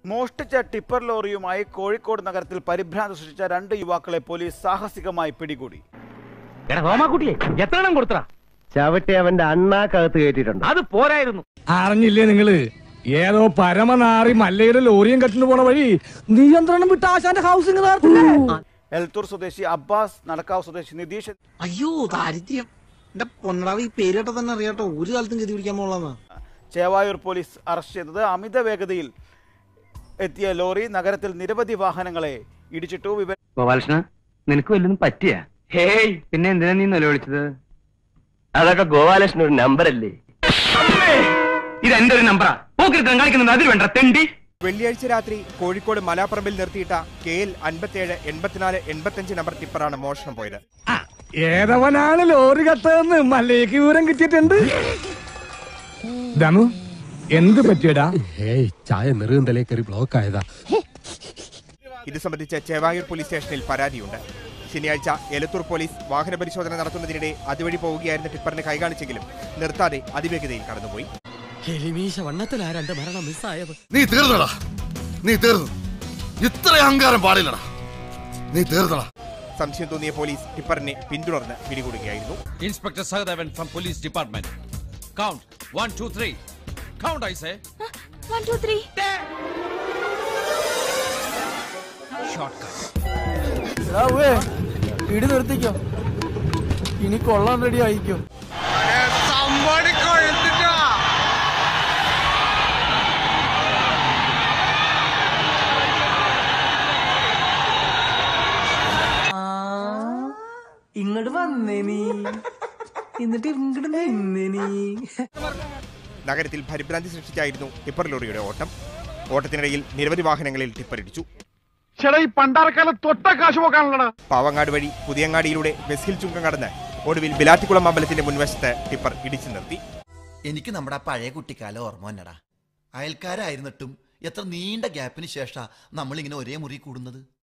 മോഷ്ടിച്ച ടിപ്പർ ലോറിയുമായി കോഴിക്കോട് നഗരത്തിൽ പരിഭ്രാന്തി സൃഷ്ടിച്ച രണ്ട് യുവാക്കളെ പോലീസ് സാഹസികമായി പിടികൂടി എടാ റോമാക്കുട്ടിയെ എത്ര എണ്ണം കൊടുത്തടാ ചവിട്ടി അവന്റെ അണ്ണാക്കകത്ത് കയറ്റിയിട്ടുണ്ട് അത് പോരായിരുന്നു അറിഞ്ഞില്ലേ നിങ്ങള് ഏതോ പരമനാറി മല്ലയുടെ ലോറിയും കെട്ടിന് പോണ വഴി നിയന്ത്രണം വിട്ട ആശാന്റെ ഹൗസിംഗ് നേരത്തില്ലേ എൽത്തൂർ സ്വദേശി അബ്ബാസ് നടക്കാവ് സ്വദേശി നിതീഷ് അയ്യോ ദാരിദ്ര്യം എന്റെ പൊന്നടാവ് ഈ പേരിട്ട തന്നെ അറിയാട്ടോ ഒരു കാലത്തും ഗതി പിടിക്കാൻ പോളാന്ന് ചേവായൂർ പോലീസ് അറസ്റ്റ് ചെയ്തത് അമിത വേഗതയിൽ എത്തിയ ലോറി നഗരത്തിൽ നിരവധി വാഹനങ്ങളെ ഇടിച്ചിട്ടു വിവ ഗോപാലകൃഷ്ണ നിനക്ക് വല്ലതും പറ്റിയ ഹേയ് പിന്നെ എന്തിനാ നീ നിലവിളിച്ചത് അതൊക്കെ ഗോപാലകൃഷ്ണൻ ഒരു നമ്പർ അല്ലേ ഇത് എന്റെ ഒരു നമ്പറാ പോക്കിരുത്തം കളിക്കുന്നത് അതിൽ വേണ്ട തെണ്ടി വെള്ളിയാഴ്ച രാത്രി കോഴിക്കോട് മലാപ്പറമ്പിൽ നിർത്തിയിട്ട കെ എൽ അൻപത്തിയേഴ് എൺപത്തിനാല് എൺപത്തിയഞ്ച് നമ്പർ ടിപ്പറാണ് മോഷണം പോയത് ഏതവനാണ് ലോറി കത്തതെന്ന് മല്ലയ്ക്ക് വിവരം കിട്ടിയിട്ടുണ്ട് ദമു എന്ത് പറ്റിയടാ ഏയ് ചായ നെറുകന്തലേ കയറി ബ്ലോക്ക് ആയതാ ഇത് സംബന്ധിച്ച് ചേവായൂർ പോലീസ് സ്റ്റേഷനിൽ പരാതിയുണ്ട് ശനിയാഴ്ച എലത്തൂർ പോലീസ് വാഹന പരിശോധന നടത്തുന്നതിനിടെ അതുവഴി പോവുകയായിരുന്ന ടിപ്പറിനെ കൈകാണിച്ചെങ്കിലും നിർത്താതെ അതിവേഗതയിൽ കടന്നുപോയി എലിമീശ വണ്ണത്തിലാ രണ്ട് മരണം മിസ്സായത് നീ തീർന്നടാ നീ തീർന്നു ഇത്ര അഹങ്കാരം പാടില്ലടാ നീ തീർന്നടാ സംശയം തോന്നിയ പോലീസ് ടിപ്പറിനെ പിന്തുടർന്ന് പിടികൂടുകയായിരുന്നു Inspector Sagadevan from Police Department. Count. One, two, three. Count, I say. One, two, three. Shortcut. ഇടി നിർത്തിക്കോ ഇനി കൊള്ളാൻ റെഡി ആയിക്കോ ഇങ്ങോട്ട് വന്നേ നീ എന്നിട്ട് ഇങ്ങോട്ട് നിന്നേ നീ നഗരത്തിൽ പരിഭ്രാന്തി സൃഷ്ടിച്ചായിരുന്നു ടിപ്പർ ലോറിയുടെ ഓട്ടം ഓട്ടത്തിനിടയിൽ നിരവധി വാഹനങ്ങളിൽ ടിപ്പർ ഇടിച്ചു ചേട്ടാ ഈ പണ്ടാരക്കാലം തൊട്ട കാശ് പോക്കാണല്ലടാ പാവങ്ങാട് വഴി പുതിയങ്ങാടിയിലൂടെ ബെസ്ഹിൽ ചുങ്കം കടന്ന് ഒടുവിൽ ബിലാത്തിക്കുളം അമ്പലത്തിന്റെ മുൻവശത്ത് ടിപ്പർ ഇടിച്ചു നിർത്തി എനിക്ക് നമ്മുടെ ആ പഴയ കുട്ടിക്കാലം ഓർമ്മ വന്നടാ അയൽക്കാരായിരുന്നിട്ടും എത്ര നീണ്ട ഗ്യാപ്പിന് ശേഷാ നമ്മളിങ്ങനെ ഒരേ മുറി കൂടുന്നത്